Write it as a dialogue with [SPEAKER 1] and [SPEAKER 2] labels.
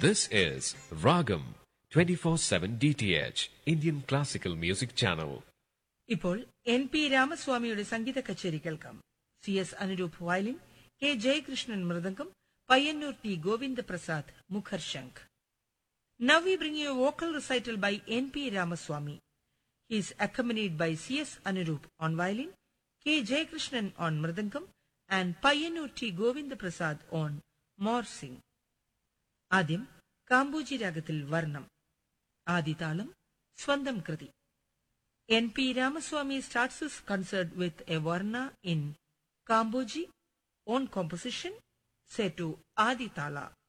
[SPEAKER 1] This is Ragam 24/7 DTH Indian Classical Music Channel.
[SPEAKER 2] ഇപ്പോൾ N P രാമസ്വാമിയുടെ സംഗീത കച്ചേരി കേൾക്കാം C S Anuroop violin K Jayakrishnan മൃദംഗം പയ്യന്നൂർ ടി ഗോവിന്ദപ്രസാദ് മുഖർ ശംഖ് Now we bring you a vocal recital by N. P. Ramaswamy. He is accompanied by C. S. Anurup on violin, K. Jayakrishnan on mridangam, and Payanur T. Govinda Prasad on morsing. ആദ്യം കാംബോജി രാഗത്തിൽ വർണ്ണം ആദിതാളം സ്വന്തം കൃതി N P Ramaswamy starts his concert with a varna in Kambhoji own composition set to ആദിതാള